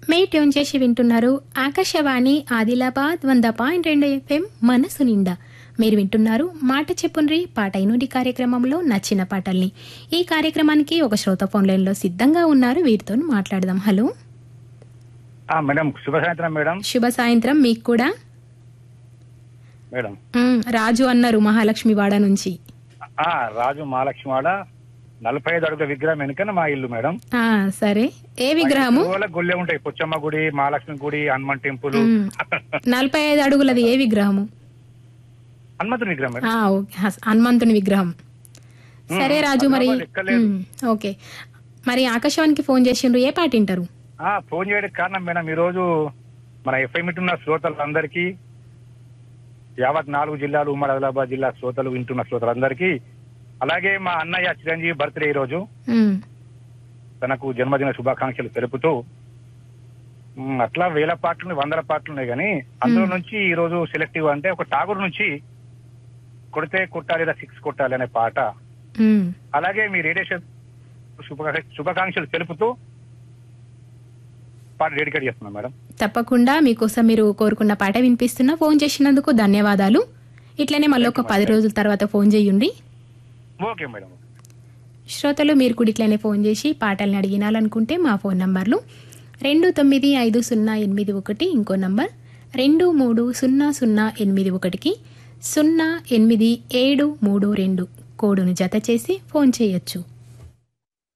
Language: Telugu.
మే ట్యూన్ చేసి వింటున్నారు ఆకాశవాణి ఆదిలాబాద్ వంద పాయింట్ రెండు ఎఫ్ఎం మనసు నిండా మీరు వింటున్నారు మాట చెప్పుండ్రి పాట ఇనుడి కార్యక్రమంలో నచ్చిన పాటల్ని ఈ కార్యక్రమానికి ఒక శ్రోత ఫోన్ లైన్లో సిద్ధంగా ఉన్నారు వీరితో మాట్లాడదాం హలో ఆ, మేడం శుభ సాయంత్రం మేడం శుభ సాయంత్రం మీకు కూడా మేడం మ్, రాజు అన్నారు మహాలక్ష్మి వాడ నుంచి ఆ రాజు మహాలక్ష్మివాడ నలభై ఐదు అడుగుల విగ్రహం వెనుకన మా ఇల్లు మేడం ఆ, సరే ఏ విగ్రహము గోల గుళ్ళే ఉంటాయి పొచ్చమ్మ గుడి మహాలక్ష్మి గుడి హనుమాన్ టెంపుల్ మ్, నలభై ఐదు అడుగులది ఏ విగ్రహము హనుమంతుని విగ్రహం మేడం ఆ, ఓకే. హస్- హనుమంతుని విగ్రహం సరే రాజు మరి హనుమాన్ ఎక్కలేదు. మ్, ఓకే మరి ఆకాశవాణికి ఫోన్ చేసిండ్రు ఏ పాట వింటారు ఆ ఫోన్ చేయడానికి కారణం మేడం ఈ రోజు మన ఎఫ్ఐ ఉన్న శ్రోతలందరికీ యావత్ నాలుగు జిల్లాలు ఉమ్మడి ఆదిలాబాద్ జిల్లా శ్రోతలు వింటున్న శ్రోతలందరికీ అలాగే మా అన్నయ్య చిరంజీవి బర్త్డే ఈ రోజు మ్, తనకు జన్మదిన శుభాకాంక్షలు తెలుపుతూ మ్, అట్లా వేల పాటలు ఉన్నాయి, వందల పాటలు ఉన్నాయి కానీ అందులో నుంచి ఈ రోజు సెలెక్టివ్ అంటే ఒక టాగూర్ నుంచి కొడితే కొట్టాలి లేదా సిక్స్ కొట్టాలి అనే పాట మ్. అలాగే మీ రేడియేషన్ శుభా- శుభాకాంక్షలు తెలుపుతూ పాట డెడికేట్ చేస్తున్నాం మేడం తప్పకుండా మీకోసం మీరు కోరుకున్న పాట వినిపిస్తున్నా ఫోన్ చేసినందుకు ధన్యవాదాలు ఇట్లనే మళ్ళీ ఒక పది రోజుల తర్వాత ఫోన్ చేయండి ఓకే మేడం శ్రోతలు మీరు కూడా ఇట్లనే ఫోన్ చేసి పాటల్ని అడిగినాలనుకుంటే మా ఫోన్ నంబర్లు రెండు తొమ్మిది ఐదు సున్నా ఎనిమిది ఒకటి ఇంకో నంబర్ రెండు మూడు సున్నా సున్నా ఎనిమిది ఒకటికి సున్నా ఎనిమిది ఏడు మూడు రెండు కోడును జత చేసి ఫోన్ చేయొచ్చు